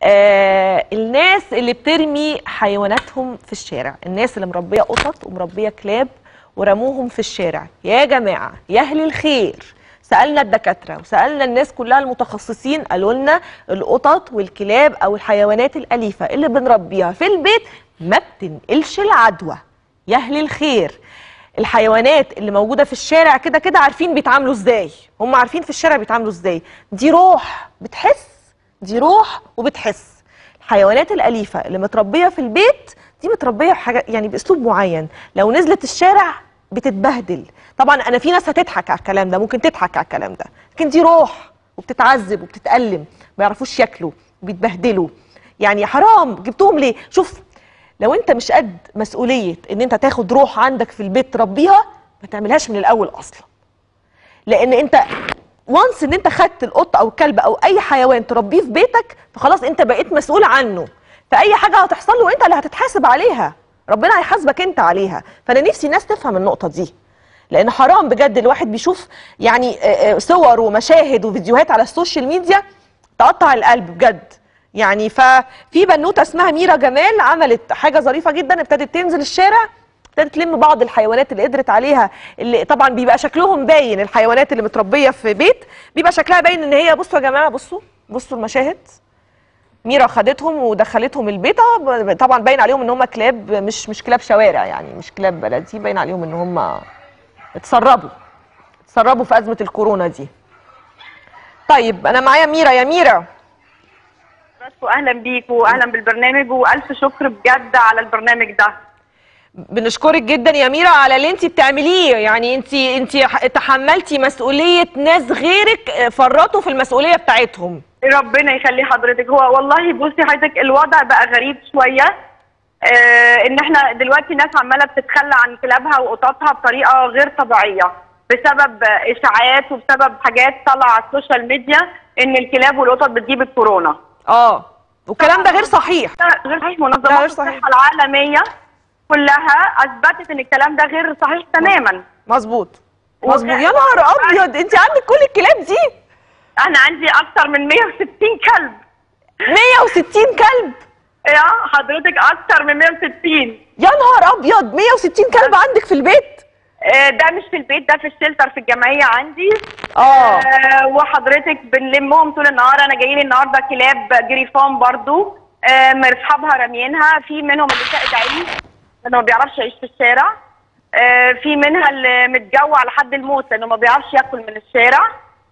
آه الناس اللي بترمي حيواناتهم في الشارع الناس اللي مربيه قطط ومربيه كلاب ورموهم في الشارع يا جماعه يا اهل الخير سالنا الدكاتره وسالنا الناس كلها المتخصصين قالوا لنا القطط والكلاب او الحيوانات الاليفه اللي بنربيها في البيت ما بتنقلش العدوى يا اهل الخير الحيوانات اللي موجوده في الشارع كده كده عارفين بيتعاملوا ازاي هم عارفين في الشارع بيتعاملوا ازاي دي روح بتحس دي روح وبتحس الحيوانات الاليفه اللي متربيه في البيت دي متربيه بحاجه يعني باسلوب معين لو نزلت الشارع بتتبهدل طبعا انا في ناس هتضحك على الكلام ده ممكن تضحك على الكلام ده لكن دي روح وبتتعذب وبتتالم ما يعرفوش ياكلوا وبيتبهدلوا يعني حرام جبتهم ليه شوف لو انت مش قد مسؤوليه ان انت تاخد روح عندك في البيت تربيها ما تعملهاش من الاول اصلا لان انت وانس ان انت خدت القط او الكلب او اي حيوان تربيه في بيتك فخلاص انت بقيت مسؤول عنه فاي حاجه هتحصل له انت اللي هتتحاسب عليها ربنا هيحاسبك انت عليها فانا نفسي الناس تفهم النقطه دي لان حرام بجد الواحد بيشوف يعني آه، آه، صور ومشاهد وفيديوهات على السوشيال ميديا تقطع القلب بجد يعني ففي بنوته اسمها ميرا جمال عملت حاجه ظريفه جدا ابتدت تنزل الشارع ابتدت تلم بعض الحيوانات اللي قدرت عليها اللي طبعا بيبقى شكلهم باين الحيوانات اللي متربيه في بيت بيبقى شكلها باين ان هي بصوا يا جماعه بصوا بصوا المشاهد ميرا خدتهم ودخلتهم البيت آه، طبعا باين عليهم ان هم كلاب مش مش كلاب شوارع يعني مش كلاب بلدي باين عليهم ان هم اتسربوا اتسربوا في ازمه الكورونا دي طيب انا معايا ميرا يا ميرا بس واهلا بيك واهلا بالبرنامج والف شكر بجد على البرنامج ده بنشكرك جدا يا ميرا على اللي انت بتعمليه يعني انت انت تحملتي مسؤوليه ناس غيرك فرطوا في المسؤوليه بتاعتهم ربنا يخلي حضرتك هو والله بصي حضرتك الوضع بقى غريب شويه آه ان احنا دلوقتي ناس عماله بتتخلى عن كلابها وقططها بطريقه غير طبيعيه بسبب اشاعات وبسبب حاجات طالعه على السوشيال ميديا ان الكلاب والقطط بتجيب الكورونا اه والكلام ده غير صحيح ده غير صحيح لا، منظمات غير صحيح. الصحه العالميه كلها اثبتت ان الكلام ده غير صحيح تماما مظبوط وك- مظبوط يا نهار ابيض انت عندك كل الكلاب دي انا عندي اكتر من 160 كلب 160 كلب يا حضرتك اكتر من 160 يا نهار ابيض 160 كلب عندك في البيت آه، ده مش في البيت ده في الشلتر في الجمعيه عندي اه آه، وحضرتك بنلمهم طول النهار انا جاي لي النهارده كلاب جريفون برضو آه، من اصحابها راميينها في منهم اللي ساقط عيش لانه ما بيعرفش يعيش في الشارع آه، في منها اللي متجوع لحد الموت لانه ما بيعرفش ياكل من الشارع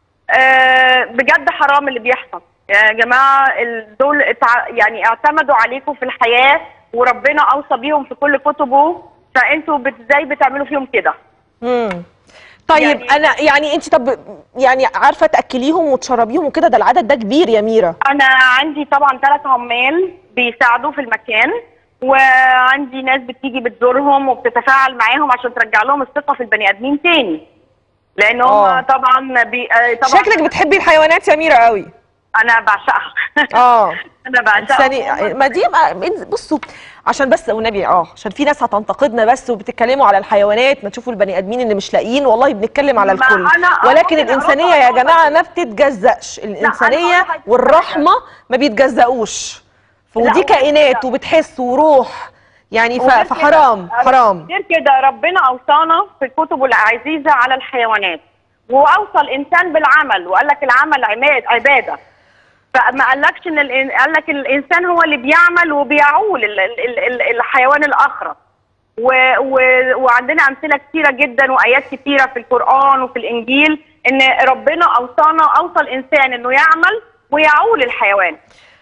آه، بجد حرام اللي بيحصل يا جماعه ال- دول اتع- يعني اعتمدوا عليكم في الحياه وربنا اوصى بيهم في كل كتبه فانتوا بت- ازاي بتعملوا فيهم كده امم طيب يعني- انا يعني انت طب يعني عارفه تاكليهم وتشربيهم وكده ده العدد ده كبير يا ميرا انا عندي طبعا ثلاث عمال بيساعدوا في المكان وعندي ناس بتيجي بتزورهم وبتتفاعل معاهم عشان ترجع لهم الثقه في البني ادمين تاني لان هم آه. طبعا بي... آه، طبعا شكلك بتحبي الحيوانات يا ميرا قوي انا بعشقها اه انا بعشقها ثاني ما دي ما- بصوا عشان بس والنبي اه عشان في ناس هتنتقدنا بس وبتتكلموا على الحيوانات ما تشوفوا البني ادمين اللي مش لاقيين والله بنتكلم على ما الكل أنا- ولكن ممكن الانسانيه أروح يا أروح جماعه ما بتتجزأش الانسانيه هقول لك والرحمه ما بيتجزأوش ودي وغير كائنات كده- وبتحس وروح يعني ف- وغير فحرام كده- حرام غير كده ربنا اوصانا في كتبه العزيزه على الحيوانات واوصى الانسان بالعمل وقال لك العمل عماد عباده فما قالكش ان الإن- قال لك الانسان هو اللي بيعمل وبيعول ال- ال- ال- ال- الحيوان الاخرى و و وعندنا امثله كثيره جدا وايات كثيره في القران وفي الانجيل ان ربنا اوصانا اوصى الانسان انه يعمل ويعول الحيوان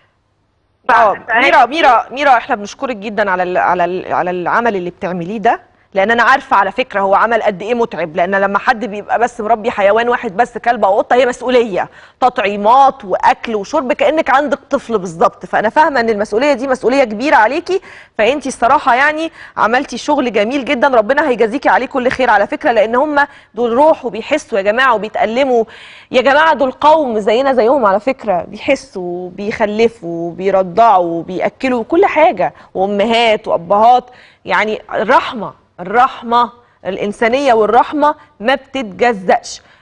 ف- اه ف- ميرا ميرا ميرا احنا بنشكرك جدا على ال على ال على العمل اللي بتعمليه ده لان انا عارفه على فكره هو عمل قد ايه متعب لان لما حد بيبقى بس مربي حيوان واحد بس كلب او قطه هي مسؤوليه تطعيمات واكل وشرب كانك عندك طفل بالظبط فانا فاهمه ان المسؤوليه دي مسؤوليه كبيره عليكي فانتي الصراحه يعني عملتي شغل جميل جدا ربنا هيجازيكي عليه كل خير على فكره لان هم دول روح وبيحسوا يا جماعه وبيتالموا يا جماعه دول قوم زينا زيهم على فكره بيحسوا بيخلفوا بيرضعوا بياكلوا كل حاجه وامهات وابهات يعني الرحمه الرحمه الانسانيه والرحمه ما بتتجزأش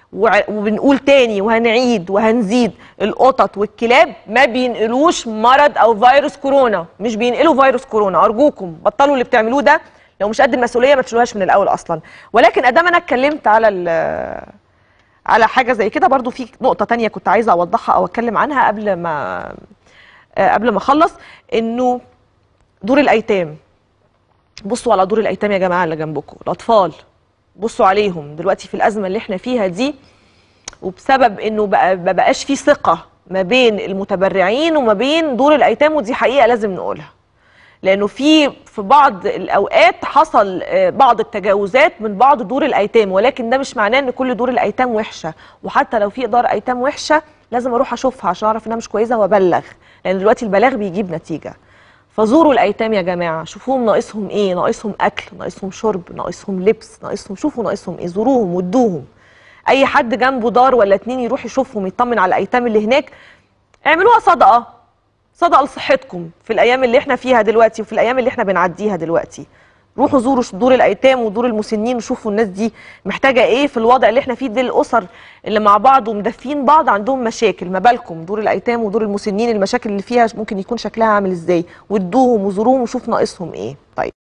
وع- وبنقول تاني وهنعيد وهنزيد القطط والكلاب ما بينقلوش مرض او فيروس كورونا مش بينقلوا فيروس كورونا ارجوكم بطلوا اللي بتعملوه ده لو مش قد المسؤوليه ما تشيلوهاش من الاول اصلا ولكن ادام انا اتكلمت على ال- على حاجه زي كده برضو في نقطه تانية كنت عايزه اوضحها او اتكلم عنها قبل ما آه، قبل ما اخلص انه دور الايتام بصوا على دور الايتام يا جماعه اللي جنبكم الاطفال بصوا عليهم دلوقتي في الازمه اللي احنا فيها دي وبسبب انه بقى ما بقاش في ثقه ما بين المتبرعين وما بين دور الايتام ودي حقيقه لازم نقولها لانه في في بعض الاوقات حصل آه، بعض التجاوزات من بعض دور الايتام ولكن ده مش معناه ان كل دور الايتام وحشه وحتى لو في دار ايتام وحشه لازم اروح اشوفها عشان اعرف انها مش كويسه وابلغ لان دلوقتي البلاغ بيجيب نتيجه فزوروا الايتام يا جماعه شوفوهم ناقصهم ايه ناقصهم اكل ناقصهم شرب ناقصهم لبس ناقصهم شوفوا ناقصهم ايه زوروهم وادوهم اي حد جنبه دار ولا اتنين يروح يشوفهم يطمن على الايتام اللي هناك اعملوها صدقه صدقه لصحتكم في الايام اللي احنا فيها دلوقتي وفي الايام اللي احنا بنعديها دلوقتي روحوا زوروا دور الايتام ودور المسنين وشوفوا الناس دي محتاجه ايه في الوضع اللي احنا فيه دي الاسر اللي مع بعض ومدفين بعض عندهم مشاكل ما بالكم دور الايتام ودور المسنين المشاكل اللي فيها ممكن يكون شكلها عامل ازاي وادوهم وزوروهم وشوف ناقصهم ايه طيب